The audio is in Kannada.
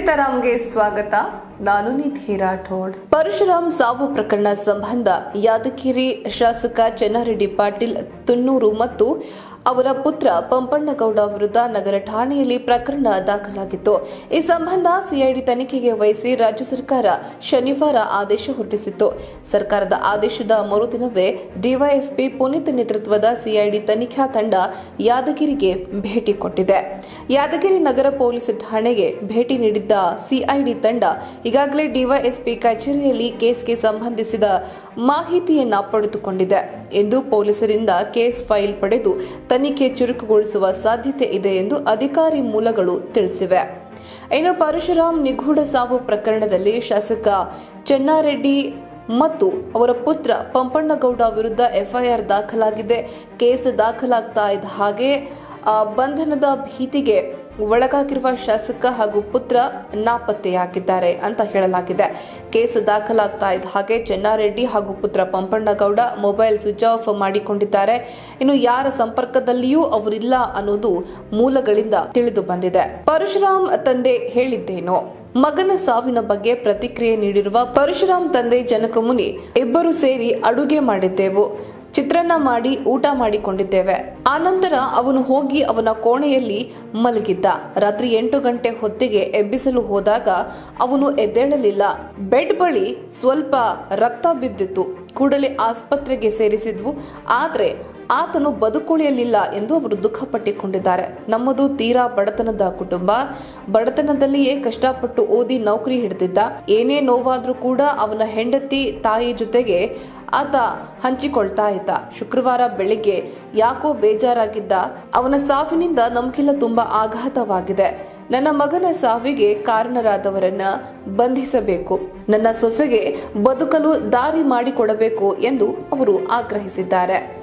ಸೀತಾರಾಮ್ಗೆ ಸ್ವಾಗತ ನಾನು ನಿಧಿ ರಾಠೋಡ್ ಪರಶುರಾಮ್ ಸಾವು ಪ್ರಕರಣ ಸಂಬಂಧ ಯಾದಗಿರಿ ಶಾಸಕ ಚೆನ್ನಾರೆಡ್ಡಿ ಪಾಟೀಲ್ ತುನ್ನೂರು ಮತ್ತು ಅವರ ಪುತ್ರ ಪಂಪಣ್ಣಗೌಡ ವಿರುದ್ಧ ನಗರ ಠಾಣೆಯಲ್ಲಿ ಪ್ರಕರಣ ದಾಖಲಾಗಿತ್ತು ಈ ಸಂಬಂಧ ಸಿಐಡಿ ತನಿಖೆಗೆ ವಹಿಸಿ ರಾಜ್ಯ ಸರ್ಕಾರ ಶನಿವಾರ ಆದೇಶ ಹೊರಡಿಸಿತ್ತು ಸರ್ಕಾರದ ಆದೇಶದ ಮರುದಿನವೇ ಡಿವೈಎಸ್ಪಿ ಪುನೀತ್ ನೇತೃತ್ವದ ಸಿಐಡಿ ತನಿಖಾ ತಂಡ ಯಾದಗಿರಿಗೆ ಭೇಟಿ ಕೊಟ್ಟಿದೆ ಯಾದಗಿರಿ ನಗರ ಪೊಲೀಸ್ ಠಾಣೆಗೆ ಭೇಟಿ ನೀಡಿದ್ದ ಸಿಐಡಿ ತಂಡ ಈಗಾಗಲೇ ಡಿವೈಎಸ್ಪಿ ಕಚೇರಿಯಲ್ಲಿ ಕೇಸ್ಗೆ ಸಂಬಂಧಿಸಿದ ಮಾಹಿತಿಯನ್ನ ಪಡೆದುಕೊಂಡಿದೆ ಎಂದು ಪೊಲೀಸರಿಂದ ಕೇಸ್ ಫೈಲ್ ಪಡೆದು ತನಿಖೆ ಚುರುಕುಗೊಳಿಸುವ ಸಾಧ್ಯತೆ ಇದೆ ಎಂದು ಅಧಿಕಾರಿ ಮೂಲಗಳು ತಿಳಿಸಿವೆ ಇನ್ನು ಪರಶುರಾಮ್ ನಿಗೂಢ ಸಾವು ಪ್ರಕರಣದಲ್ಲಿ ಶಾಸಕ ಚೆನ್ನಾರೆಡ್ಡಿ ಮತ್ತು ಅವರ ಪುತ್ರ ಪಂಪಣ್ಣಗೌಡ ವಿರುದ್ಧ ಎಫ್ಐಆರ್ ದಾಖಲಾಗಿದೆ ಕೇಸ್ ದಾಖಲಾಗ್ತಾ ಇದ್ದ ಹಾಗೆ ಆ, ಬಂಧನದ ಭೀತಿಗೆ ಒಳಗಾಗಿರುವ ಶಾಸಕ ಹಾಗೂ ಪುತ್ರ ನಾಪತ್ತೆಯಾಗಿದ್ದಾರೆ ಅಂತ ಹೇಳಲಾಗಿದೆ ಕೇಸ್ ದಾಖಲಾಗ್ತಾ ಇದ್ದ ಹಾಗೆ ಚೆನ್ನಾರೆಡ್ಡಿ ಹಾಗೂ ಪುತ್ರ ಪಂಪಣ್ಣಗೌಡ ಮೊಬೈಲ್ ಸ್ವಿಚ್ ಆಫ್ ಮಾಡಿಕೊಂಡಿದ್ದಾರೆ ಇನ್ನು ಯಾರ ಸಂಪರ್ಕದಲ್ಲಿಯೂ ಅವರಿಲ್ಲ ಅನ್ನೋದು ಮೂಲಗಳಿಂದ ತಿಳಿದು ಬಂದಿದೆ ಪರಶುರಾಮ್ ತಂದೆ ಹೇಳಿದ್ದೇನೋ ಮಗನ ಸಾವಿನ ಬಗ್ಗೆ ಪ್ರತಿಕ್ರಿಯೆ ನೀಡಿರುವ ಪರಶುರಾಮ್ ತಂದೆ ಜನಕಮುನಿ ಇಬ್ಬರು ಸೇರಿ ಅಡುಗೆ ಮಾಡಿದ್ದೆವು ಚಿತ್ರಾನ್ನ ಮಾಡಿ ಊಟ ಮಾಡಿಕೊಂಡಿದ್ದೇವೆ ಆನಂತರ ಅವನು ಹೋಗಿ ಅವನ ಕೋಣೆಯಲ್ಲಿ ಮಲಗಿದ್ದ ರಾತ್ರಿ ಎಂಟು ಗಂಟೆ ಹೊತ್ತಿಗೆ ಎಬ್ಬಿಸಲು ಹೋದಾಗ ಅವನು ಎದ್ದೇಳಲಿಲ್ಲ ಬೆಡ್ ಬಳಿ ಸ್ವಲ್ಪ ರಕ್ತ ಬಿದ್ದಿತ್ತು ಕೂಡಲೇ ಆಸ್ಪತ್ರೆಗೆ ಸೇರಿಸಿದ್ವು ಆದ್ರೆ ಆತನು ಬದುಕುಳಿಯಲಿಲ್ಲ ಎಂದು ಅವರು ದುಃಖಪಟ್ಟಿಕೊಂಡಿದ್ದಾರೆ ನಮ್ಮದು ತೀರಾ ಬಡತನದ ಕುಟುಂಬ ಬಡತನದಲ್ಲಿಯೇ ಕಷ್ಟಪಟ್ಟು ಓದಿ ನೌಕರಿ ಹಿಡಿದಿದ್ದ ಏನೇ ನೋವಾದ್ರೂ ಕೂಡ ಅವನ ಹೆಂಡತಿ ತಾಯಿ ಜೊತೆಗೆ ಆತ ಹಂಚಿಕೊಳ್ತಾ ಇದ್ದ ಶುಕ್ರವಾರ ಬೆಳಿಗ್ಗೆ ಯಾಕೋ ಬೇಜಾರಾಗಿದ್ದ ಅವನ ಸಾವಿನಿಂದ ನಮ್ಗೆಲ್ಲ ತುಂಬಾ ಆಘಾತವಾಗಿದೆ ನನ್ನ ಮಗನ ಸಾವಿಗೆ ಕಾರಣರಾದವರನ್ನ ಬಂಧಿಸಬೇಕು ನನ್ನ ಸೊಸೆಗೆ ಬದುಕಲು ದಾರಿ ಮಾಡಿಕೊಡಬೇಕು ಎಂದು ಅವರು ಆಗ್ರಹಿಸಿದ್ದಾರೆ